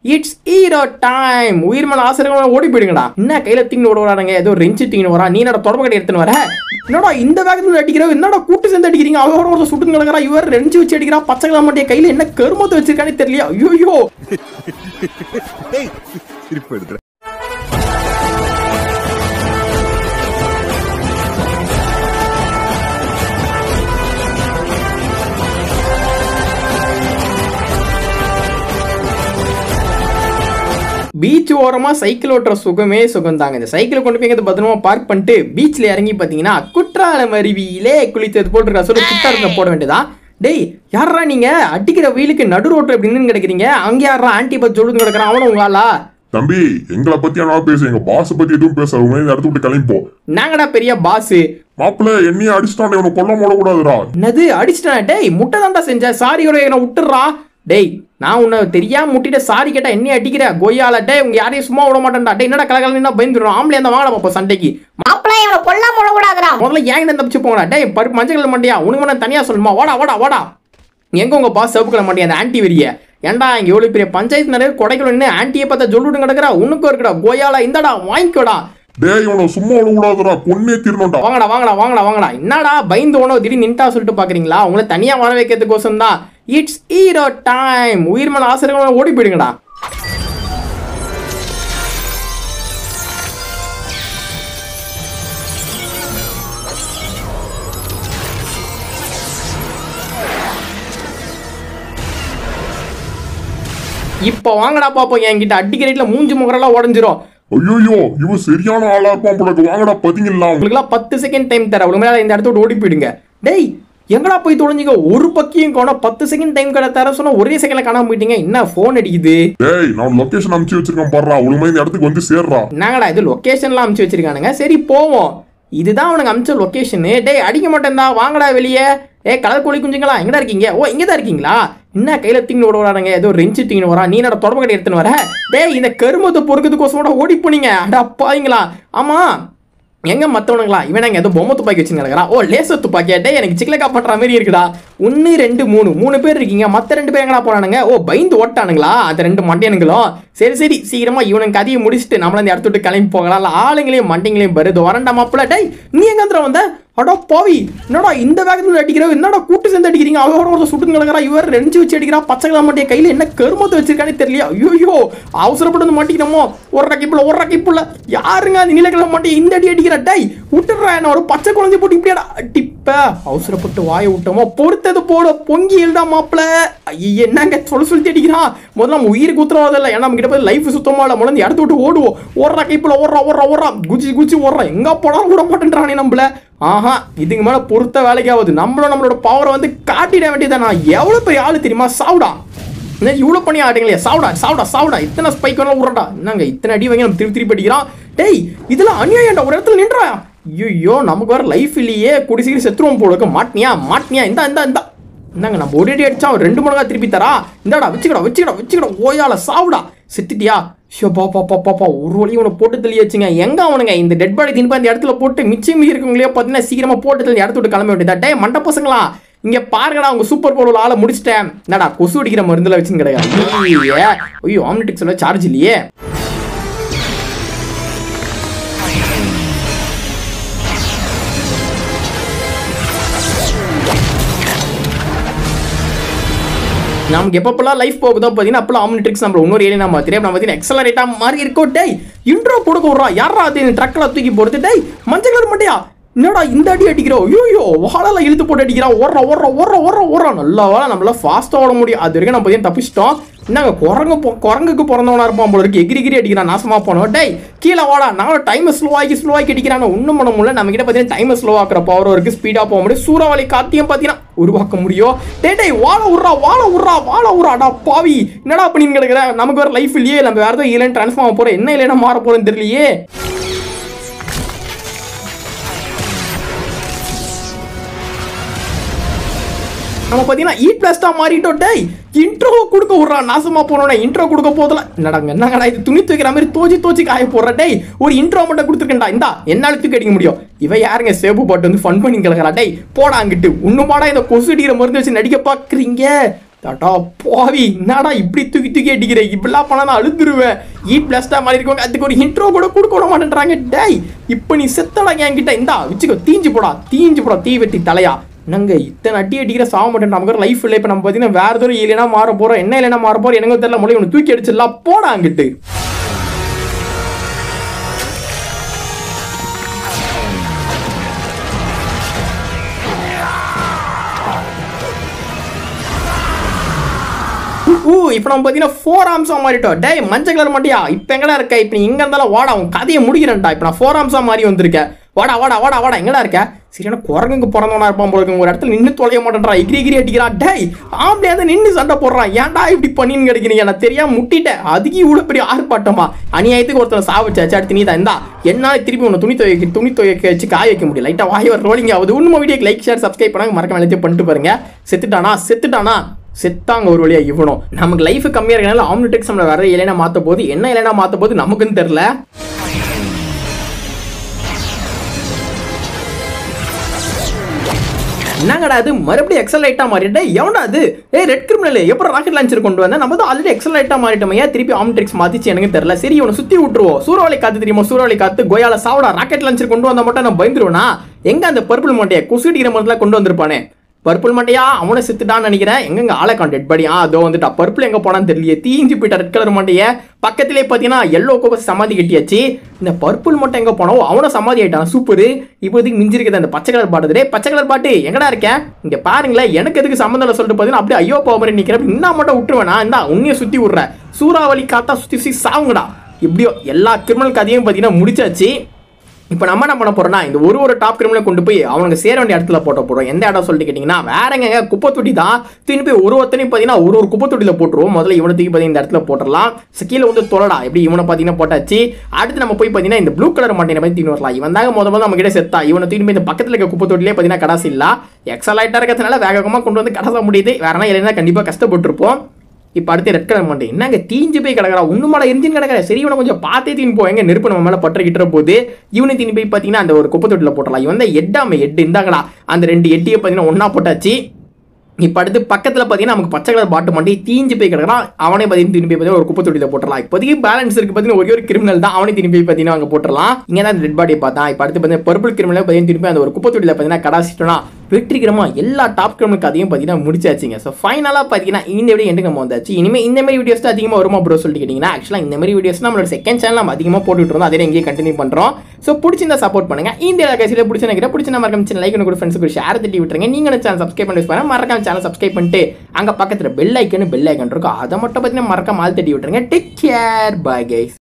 It's zero time உயிர்மன ஆசிரியர்கள் ஓடி போயிடுங்கடா என்ன கையில தீங்கி ஓட வராங்க ஏதோ ரெஞ்சு தீங்கி வரா நீ என்னடா தொடர்பு கடை எடுத்துன்னு வர என்னடா இந்த வேகத்துல அடிக்கிற என்னடா கூட்டு சேர்ந்து அடிக்கிறீங்க அவரோட ஒரு சுட்டு கிடக்குறா இவர் ரெஞ்சு வச்சு அடிக்கிறா பச்சை கிளாமட்டிய கையில என்ன கருமத்தை வச்சிருக்கானே தெரியல ஐயோ சிரிப்பு எடுக்கிற பீச் ஓரமா சைக்கிள் ஓட்டுற சுகமே சுகம் தாங்க இந்த சைக்கிளை கொண்டு போய் எங்கேயாவது பத்திரமா பார்க் பண்ணிட்டு பீச்ல இறங்கி பார்த்தீங்கன்னா குற்றாலம் அருவியிலே குளித்தது போட்டுருக்கா சொல்லி குற்றாலத்தை போட வேண்டியதா டேய் யாரா நீங்க அடிக்கிற வெயிலுக்கு நடு ரோட்டு அப்படின்னு கிடக்குறீங்க அங்க யாரா ஆன்டி பத்தி சொல்லுங்க கிடக்குறான் அவனும் உங்களாலா தம்பி எங்களை பத்தி என்ன பேசு எங்க பாஸ் பத்தி எதுவும் பேச உங்க இந்த இடத்த விட்டு கிளம்பி போ நாங்கடா பெரிய பாஸ் மாப்பிள்ள என்னையும் அடிச்சுட்டான் இவனை கொல்ல போடக்கூடாதுடா என்னது அடிச்சிட்டேன் டேய் முட்டை தான்டா செஞ்சேன் சாரியோட என்ன விட்டுறா டேய் நான் உன்னை தெரியாம முட்டிட்ட சாரி கேட்டா என்ன அடிக்கிற கொய்யால டேய் உங்க யாரையும் சும்மா விட மாட்டேன்டா டேய் என்னடா கலகலன்னா பயந்துடும் ஆம்பளை அந்த வாங்கடா பாப்பா சண்டைக்கு மாப்பிள்ளை இவனை கொல்லாம விடக்கூடாதுடா முதல்ல ஏன் என்ன தப்பிச்சு போங்கடா டேய் பருப்பு மஞ்சள் கலர் மாட்டியா உனக்கு நான் தனியா சொல்லுமா வாடா வாடா வாடா எங்க உங்க பாஸ் சிவப்பு கலர் மாட்டியா அந்த ஆன்டி வெறிய ஏன்டா இங்க எவ்வளவு பெரிய பஞ்சாயத்து நிறைய கொடைக்கல என்ன ஆன்டியை பார்த்தா சொல்லிட்டு கிடக்குறா உனக்கும் இருக்குடா கோயாலா இந்தடா வாங்கிக்கோடா டேய் இவனை சும்மா விடக்கூடாதுடா கொன்னே தீரணும்டா வாங்கடா வாங்கடா வாங்கடா வாங்கடா என்னடா பயந்து உணவு திடீர்னு நின்ட்டா சொல்லிட்டு பாக்குறீங்களா உங்களை தனியா வர வைக்கிறதுக்கோசம் தான் இட்ஸ் ஈரோ டைம் உயிர்மன ஆசிரியர்கள் ஓடி போயிடுங்கடா இப்போ வாங்கடா பாப்போம் என்கிட்ட அடிக்கிற ரேட்ல மூஞ்சி முகரெல்லாம் உடஞ்சிரும் ஐயோ இவன் சரியான ஆளா இருப்பான் போல இருக்கு. வாங்கடா பதிங்கலாம் உங்களுக்குலாம் பத்து செகண்ட் டைம் தர உங்களுக்கு மேலே இந்த இடத்த விட்டு ஓடி போயிடுங்க டேய் எங்கடா போய் தொலைஞ்சிங்க ஒரு பக்கியும் காணோம் பத்து செகண்ட் டைம் கடை தர சொன்னா ஒரே செகண்ட்ல காணாம போயிட்டீங்க என்ன ஃபோன் அடிக்குது டேய் நான் லொகேஷன் அனுப்பிச்சு வச்சிருக்கேன் பாடுறா ஒழுங்கா இந்த இடத்துக்கு வந்து சேர்றா என்னங்கடா இது லொக்கேஷன்லாம் அமுச்சு வச்சிருக்கானுங்க சரி போவோம் இதுதான் அவனுக்கு அமிச்ச லொக்கேஷனு டேய் அடிக்க மாட்டேன்டா வாங்கடா வெளியே ஏ கலர் கோழி குஞ்சுங்களா எங்கடா இருக்கீங்க ஓ இங்கே தான் இருக்கீங்களா என்ன கையில தீங்கி ஓட வராங்க ஏதோ ரெஞ்சு தீங்கி வரா நீ என்னோட தொடர்பு கடை எடுத்துன்னு வர டேய் இந்த கருமத்தை பொறுக்கிறதுக்கோசம் ஓடி போனீங்க அடா பாவீங்களா ஆமா எங்க மத்தவனுங்களா இவன் எங்க ஏதோ பொம்மை துப்பாக்கி வச்சுருக்காரா ஓ லேசர் துப்பாக்கியா டேய் எனக்கு சிக்கலக்கா பண்ற மாதிரி இருக்குடா ஒன்று ரெண்டு மூணு மூணு பேர் இருக்கீங்க மற்ற ரெண்டு பேர் எங்கடா போறானுங்க ஓ பயந்து ஓட்டானுங்களா அந்த ரெண்டு மண்டையனுங்களும் சரி சரி சீக்கிரமா இவனுக்கு கதையை முடிச்சுட்டு நம்மள இந்த இடத்த விட்டு கிளம்பி போகலாம் இல்ல ஆளுங்களையும் மண்டைங்களையும் வருது வரண்டா மாப்பிள்ள டேய் நீ எங்க வந்துட வந்த அடோ பாவி என்னடா இந்த வேகத்துல அடிக்கிற என்னடா கூட்டு சேர்ந்து அடிக்கிறீங்க அவரோட ஒரு சுட்டு கிடக்குறா இவர் ரெஞ்சு வச்சு அடிக்கிறா பச்சை கிளாமட்டிய கையில என்ன கருமத்தை வச்சிருக்கானே தெரியல ஐயோ அவசரப்பட்டு வந்து மாட்டிக்கிறோமோ ஒரு ரக்கிப்புல ஒரு ரக்கிப்புல யாருங்க அந்த நீலக்கிழமை மாட்டி இந்த அடி அடிக்கிற டேய் விட்டுடுறா என்ன ஒரு பச்சை குழந்தை போட்டு இப்படியாடா டிப்ப அவசரப்பட்டு வாயை விட்டோமோ பொறுத்தது போட பொங்கி எழுடா மாப்பிள ஐய என்னங்க சொல்ல சொல்லி அடிக்கிறான் முதல்ல நம்ம உயிருக்கு உத்தரவாதம் இல்லை ஏன்னா நம்ம கிட்ட போய் லைஃப் சுத்தமா இல்லை முதல்ல இந்த இடத்த விட்டு ஓடுவோம் ஓடுறா கைப்புல ஓடுறா ஓடுறா ஓடுறா குச்சி குச்சி ஓடுறா எங்க போனாலும் விட மாட்டேன்றானே நம்மள ஆஹா இதுக்கு மேல பொறுத்த வேலைக்காவது நம்மளும் நம்மளோட பவரை வந்து காட்டிட வேண்டியதா நான் எவ்வளவு பெரிய ஆளு தெரியுமா சாவுடா என்ன இவ்வளோ பண்ணி ஆடுங்களே சாவுடா சாவுடா சாவுடா இத்தனை ஸ்பைக் வேணாலும் விட்றா என்னங்க இத்தனை அடி வாங்கி நம்ம திருப்பி திருப்பி அடிக்கிறான் டேய் இதெல்லாம் அநியாயம்டா ஒரு இடத்துல நின்றா ஐயோ நமக்கு வேற லைஃப் இல்லையே குடி சீக்கிரம் செத்துருவோம் போல இருக்கு மாட்டினியா மாட்டினியா இந்த இந்த இந்த என்னங்க நம்ம ஒரு அடி அடிச்சா அவன் ரெண்டு மடங்கா திருப்பி தரா இந்தாடா வச்சுக்கடா வச்சுக்கடா வச்சுக்கடா ஓயால சாவுடா செத்துட்டியா ஷோ பாப்பா பாப்பா ஒரு வழி இவனை போட்டு தெளியாச்சுங்க எங்க அவனுங்க இந்த டெட் பாடி தின்பா இந்த இடத்துல போட்டு மிச்சம் மீதி இருக்கவங்களே பார்த்தீங்கன்னா சீக்கிரமா போட்டு தெளி இடத்த விட்டு கிளம்ப வேண்டியதா டே மண்ட பசங்களா இங்க பாருங்கடா உங்க சூப்பர் பவர் ஆளை முடிச்சிட்டேன் என்னடா கொசு அடிக்கிற மருந்துல வச்சுன்னு கிடையாது ஐயோ ஆம்னிட்டிக் சொல்ல சார்ஜ் இல்லையே நமக்கு எப்பப்பெல்லாம் லைஃப் போகுதோ பார்த்தீங்கன்னா அப்பெல்லாம் ஆம்னிட்ரிக்ஸ் நம்ம இன்னொரு ஏரியா நம்ம தெரியும் நம்ம பார்த்தீங்கன்னா எக்ஸலரேட்டாக மாறி இருக்கோ டேய் இன்ட்ரோ கொடுக்க விட்றா யாரா அது ட்ரக்கில் தூக்கி போடுறது டேய் மஞ்சள் கலர் மாட்டியா என்னடா இந்த அடி அடிக்கிறோம் ஐயோ வாழல இழுத்து போட்டு அடிக்கிறா ஓடுறா ஓடுறா ஓடுறா ஓடுறா ஓடுறா நல்லா வேலை நம்மளால ஃபாஸ்ட்டாக ஓட முடியும் அது வரைக்கும் நம்ம பார்த்தீங்கன்னா தப்பிச்சிட்டோம் என்னங்க குரங்கு பொ- குரங்குக்கு பிறந்தவனா இருப்பான் போல இருக்கு எகிரி எகிரி அடிக்கிறான் நாசமா போனோம் டேய் கீழே வாடா நானும் டைம் ஸ்லோவாக்கி ஸ்லோவாக்கி அடிக்கிறான் ஒன்றும் பண்ண முடியல நம்ம கிட்ட பார்த்தீங்கன்னா டைம் ஸ்லோ ஆக்குற பவரும் இருக்கு ஸ்பீடாக போக முடியும் சூறாவளி காத்தியம் பார்த்தீங்கன்னா உருவாக்க முடியும் டேய் டேய் வாழ விட்றா வாழ விட்றா வாழ விட்றாடா பாவி என்னடா பண்ணின்னு கிடக்குற நமக்கு வேற லைஃப் இல்லையே நம்ம வேற ஏதோ இல்லைன்னு ட்ரான்ஸ்ஃபார்ம் போறோம் என்ன இல்லைன்னா மாற போறோம்னு தெரியலையே நம்ம பார்த்தீங்கன்னா இ பிளஸ்டா மாறிட்டோம் டேய் இன்ட்ரோ கொடுக்க விட்றா நாசமா போனோட இன்ட்ரோ கொடுக்க போதில்ல என்னடாங்க என்னங்கடா இது துணி துவைக்கிற மாதிரி தோச்சி தோச்சி காய போடுற டேய் ஒரு இன்ட்ரோ மட்டும் கொடுத்துருக்கேன்டா இந்தா என்னால தூக்கி அடிக்க முடியும் இவ யாருங்க சேப்பு பாட்டு வந்து ஃபன் பண்ணி கிடக்குறா டேய் போடா அங்கிட்டு இன்னும் பாடா இந்த கொசு அடிக்கிற மருந்து வச்சு நடிக்க பார்க்குறீங்க டாட்டா போவி என்னடா இப்படி தூக்கி தூக்கி அடிக்கிற இப்படிலாம் பண்ணா நான் அழுதுருவேன் ஈட் பிளாஸ்டா மாதிரி இருக்கவங்க அதுக்கு ஒரு இன்ட்ரோ கூட கொடுக்க விட மாட்டேன்றாங்க டேய் இப்போ நீ செத்தடா என்கிட்ட இந்தா வச்சுக்கோ தீஞ்சு போடா தீஞ்சு போடா தீ வெட்டி தலையா நாங்க இத்தனை அட்டி அடிக்கிற சாக மாட்டேன் நமக்கு லைஃப் இல்லை இப்போ நம்ம பார்த்தீங்கன்னா வேற எதுவும் இல்லைனா மாற போறோம் என்ன இல்லைனா மாற போறோம் எனக்கு தெரியல மொழி ஒன்று தூக்கி அடிச்சிடலாம் போடா அங்கிட்டு ஊ இப்போ நம்ம பார்த்தீங்கன்னா ஃபோர் ஆம்ஸாக மாறிட்டோம் டேய் மஞ்சள் கலர் மாட்டியா இப்போ எங்கடா இருக்க இப்போ நீ எங்கே இருந்தாலும் வாடா உன் கதையை முடிக்கிறேன்டா இப்போ நான் ஃபோர் ஆம்ஸாக மாறி வந்திருக்கேன் வாடா வாடா வாடா வாடா எங்கடா இருக்க சரியான குரங்குக்கு பிறந்தவனா இருப்பான் போல இருக்கு. ஒரு இடத்துல நின்று தொலைய மாட்டேன்றா எகிரி எகிரி அடிக்கிறான் டேய் ஆம்பளை வந்து நின்று சண்டை போடுறான் ஏன்டா இப்படி பண்ணின்னு கிடைக்கிறீங்க நான் தெரியாம முட்டிட்டேன் அதுக்கு இவ்வளோ பெரிய ஆர்ப்பாட்டமா அநியாயத்துக்கு ஒருத்தர் சாவிச்சாச்சு அடுத்து நீ தான் இந்தா என்னால் திருப்பி உன்னை துணி துவைக்க துணி துவைக்க வச்சு காய வைக்க முடியல லைட்டாக வாய் வர ரோலிங் ஆகுது உண்மை வீடியோக்கு லைக் ஷேர் சப்ஸ்கிரைப் பண்ணாங்க மறக்காம எல்லாத்தையும் பண்ணிட்டு பாருங்க செத்துட்டானா செத்துட்டானா செத்தாங்க ஒரு வழியா இவனும் நமக்கு லைஃப் கம்மியா இருக்கனால ஆம்னிடெக்ஸ் நம்மள வர இலைனா மாத்த போது என்ன இலைனா மாத்த போது நமக்குன்னு தெரியல என்னங்கடா அது மறுபடியும் எக்ஸலைட்டா மாறிட்டு எவன்டா அது ஏ ரெட் கிரிமினல் எப்போ ராக்கெட் லான்ச்சர் கொண்டு வந்தேன் நம்ம தான் ஆல்ரெடி எக்ஸலைட்டா மாறிட்டோம் ஏன் திருப்பி ஆம்ட்ரிக்ஸ் மாத்திச்சு எனக்கு தெரியல சரி இவனை சுத்தி விட்டுருவோம் சூறாவளி காத்து தெரியுமா சூறாவளி காத்து கோயால சாவடா ராக்கெட் லான்ச்சர் கொண்டு வந்தா மட்டும் நான் பயந்துருவேனா எங்க அந்த பர்பிள் மண்டையை குசுடிக்கிற மரத்துல கொண்டு வந்திருப்பானே பர்பிள் மண்டையா அவனை செத்துட்டான்னு நினைக்கிறேன் எங்கங்க ஆளை கான் டெட் பாடி ஆ அதோ வந்துட்டா பர்பிள் எங்க போனான்னு தெரியல தீஞ்சு போயிட்டா ரெட் கலர் மண்டைய பக்கத்திலே பார்த்தீங்கன்னா எல்லோ கோபஸ் சமாதி கட்டியாச்சு இந்த பர்பிள் மட்டும் எங்க போனோ அவனை சமாதி ஆயிட்டான் சூப்பர் இப்போதைக்கு மிஞ்சிருக்குது அந்த பச்சை கலர் பாட்டு டேய் பச்சை கலர் பாட்டு எங்கடா இருக்கேன் இங்க பாருங்களேன் எனக்கு எதுக்கு சம்மந்தம் இல்லை சொல்லிட்டு பார்த்தீங்கன்னா அப்படியே ஐயோ போக மாதிரி நிற்கிறேன் இன்னும் மட்டும் விட்டுருவேனா இந்தா உன்னைய சுத்தி விட்றேன் சூறாவளி காத்தா சுத்தி சுத்தி சாவுங்கடா எப்படியோ எல்லா கிரிமினல் கதையும் பார்த்தீங்கன்னா முடிச்சாச்சு இப்போ நம்ம என்ன பண்ண போறோம்னா இந்த ஒரு ஒரு டாப் கிரிமினலை கொண்டு போய் அவனுக்கு சேர வேண்டிய இடத்துல போட்ட போறோம் எந்த இடம் சொல்லிட்டு கேட்டிங்கன்னா வேற எங்க குப்பை தொட்டி தான் திரும்பி போய் ஒரு ஒருத்தனையும் பார்த்தீங்கன்னா ஒரு ஒரு குப்பை தொட்டியில் போட்டுருவோம் முதல்ல இவனை தூக்கி பார்த்தீங்கன்னா இந்த இடத்துல போட்டுடலாம் So, கீழே வந்து தொலடா எப்படி இவனை பார்த்தீங்கன்னா போட்டாச்சு அடுத்து நம்ம போய் பார்த்தீங்கன்னா இந்த ப்ளூ கலர் மாட்டினை பற்றி தீனு வரலாம் இவன் தாங்க முத முதல்ல நம்ம கிட்ட செத்தா இவனை தூக்கி போய் இந்த பக்கத்தில் இருக்க குப்பை தொட்டிலே பார்த்தீங்கன்னா கடாசி இல்ல எக்ஸலைட்டாக இருக்கிறதுனால வேகமாக கொண்டு வந்து கடாச முடியுது வேறனா இல்லைன்னா கண்டிப்பாக கஷ்டப்பட்டிருப்போம் இப்போ அடுத்து ரெட் கலர் மாட்டேன் என்னங்க தீஞ்சு போய் கிடக்குறா ஒன்றுமாட எரிஞ்சின்னு கிடக்குற சரி இவனை கொஞ்சம் பார்த்தே தீன் போ எங்க நெருப்பு நம்ம மேலே பட்டுக்கிட்ட போது இவனை தீனி போய் பார்த்தீங்கன்னா அந்த ஒரு குப்பை தொட்டியில் போட்டலாம் இவன் தான் எட்டாம எட்டு இந்தாங்கடா அந்த ரெண்டு எட்டியை பார்த்தீங்கன்னா ஒன்றா போட்டாச்சு இப்போ அடுத்து பக்கத்தில் பார்த்தீங்கன்னா நமக்கு பச்சை கலர் பாட்டு மண்டி தீஞ்சு போய் கிடக்குறான் அவனே பார்த்தீங்கன்னா திரும்பி பார்த்தீங்கன்னா ஒரு குப்பை தொட்டியில் போட்டுடலாம் இப்போதைக்கு பேலன்ஸ் இருக்கு பார்த்தீங்கன்னா ஒரே ஒரு கிரிமினல் தான் அவனே திரும்பி போய் பார்த்தீங்கன்னா அங்கே போட்டுடலாம் இங்கே தான் டெட் பாடியை பார்த்தான் இப்போ அடுத்து பார்த்தீங்கன்னா பர்பிள் கிரிமினல் பார்த்தீங்கன்னா திரும்பி அந்த ஒரு குப்பை தொட்டியில் பார்த்தீங்கன்னா கடாசிட்டோம்னா வெற்றிகரமா எல்லா டாப் கிரிமினல் கதையும் பார்த்தீங்கன்னா முடிச்சாச்சுங்க ஸோ ஃபைனலாக பார்த்தீங்கன்னா இந்த வீடியோ எண்டுக்கு நம்ம வந்தாச்சு இனிமேல் இந்த மாதிரி வீடியோஸ் தான் அதிகமாக வருமா ப்ரோ சொல்லிட்டு கேட்டிங்கன்னா ஆக்சுவலாக இந்த மாதிரி வீடியோஸ் நம்மளோட செகண்ட் சேனல் நம்ம அதிகமாக போட்டுட்டு இருந்தோம் அதே இங்கேயே கண்டினியூ பண்ணுறோம் ஸோ பிடிச்சிருந்தா சப்போர்ட் பண்ணுங்க இந்த கடைசியில் பிடிச்ச நினைக்கிற பிடிச்ச மறக்காம சேனல் லைக் கூட ஃப்ரெண்ட்ஸுக்கு ஷேர் தட்டி விட்டுருங்க நீங்கள் சேனல் சப்ஸ்கிரைப் பண்ணி பாருங்க மறக்காம சேனல் சப்ஸ்கிரைப் பண்ணிட்டு அங்கே பக்கத்தில் பெல் ஐக்கன் பெல் ஐக்கன் இருக்கும் அதை மட்டும் பார்த்தீங்கன்னா மறக்காம ஆள் தட்டி விட்டுருங்க டேக் கேர் பை கைஸ்